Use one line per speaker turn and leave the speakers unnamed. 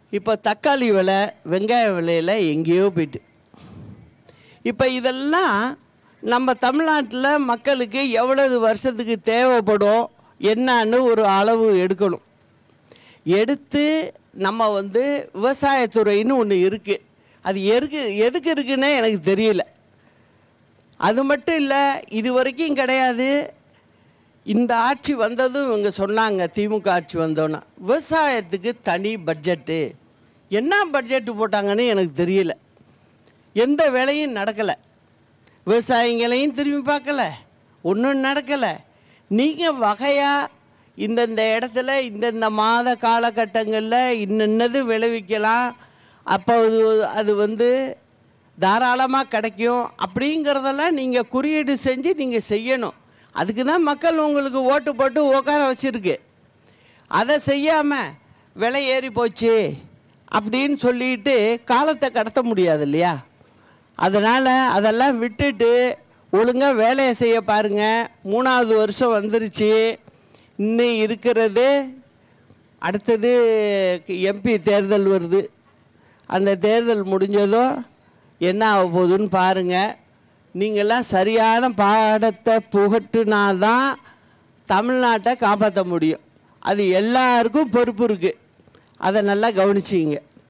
இப்போ தக்காளி விலை வெங்காய விலையில் எங்கேயோ போயிட்டு இப்போ இதெல்லாம் நம்ம தமிழ்நாட்டில் மக்களுக்கு எவ்வளவு வருஷத்துக்கு தேவைப்படும் என்னன்னு ஒரு அளவு எடுக்கணும் எடுத்து நம்ம வந்து விவசாயத்துறைன்னு ஒன்று இருக்குது அது எதுக்கு எதுக்கு இருக்குன்னே எனக்கு தெரியல அது மட்டும் இல்லை இது வரைக்கும் கிடையாது இந்த ஆட்சி வந்ததும் இவங்க சொன்னாங்க திமுக ஆட்சி வந்தோன்னே விவசாயத்துக்கு தனி பட்ஜெட்டு என்ன பட்ஜெட்டு போட்டாங்கன்னு எனக்கு தெரியல எந்த வேலையும் நடக்கலை விவசாயிங்களையும் திரும்பி பார்க்கல ஒன்றும் நடக்கலை நீங்கள் வகையாக இந்தந்த இடத்துல இந்தந்த மாத காலகட்டங்களில் இன்னென்னது விளைவிக்கலாம் அப்போ அது அது வந்து தாராளமாக கிடைக்கும் அப்படிங்கிறதெல்லாம் நீங்கள் குறியீடு செஞ்சு நீங்கள் செய்யணும் அதுக்கு தான் மக்கள் உங்களுக்கு ஓட்டு போட்டு உட்கார வச்சுருக்கு அதை செய்யாமல் விலை ஏறி போச்சு அப்படின்னு சொல்லிட்டு காலத்தை கடத்த முடியாது இல்லையா அதனால் அதெல்லாம் விட்டுட்டு ஒழுங்காக வேலையை செய்ய பாருங்கள் மூணாவது வருஷம் வந்துருச்சு இன்னும் இருக்கிறது அடுத்தது எம்பி தேர்தல் வருது அந்த தேர்தல் முடிஞ்சதும் என்ன ஆக போகுதுன்னு பாருங்கள் நீங்கள்லாம் சரியான பாடத்தை புகட்டுனாதான் தமிழ்நாட்டை காப்பாற்ற முடியும் அது எல்லாருக்கும் பொறுப்பு இருக்குது அதை நல்லா கவனிச்சிங்க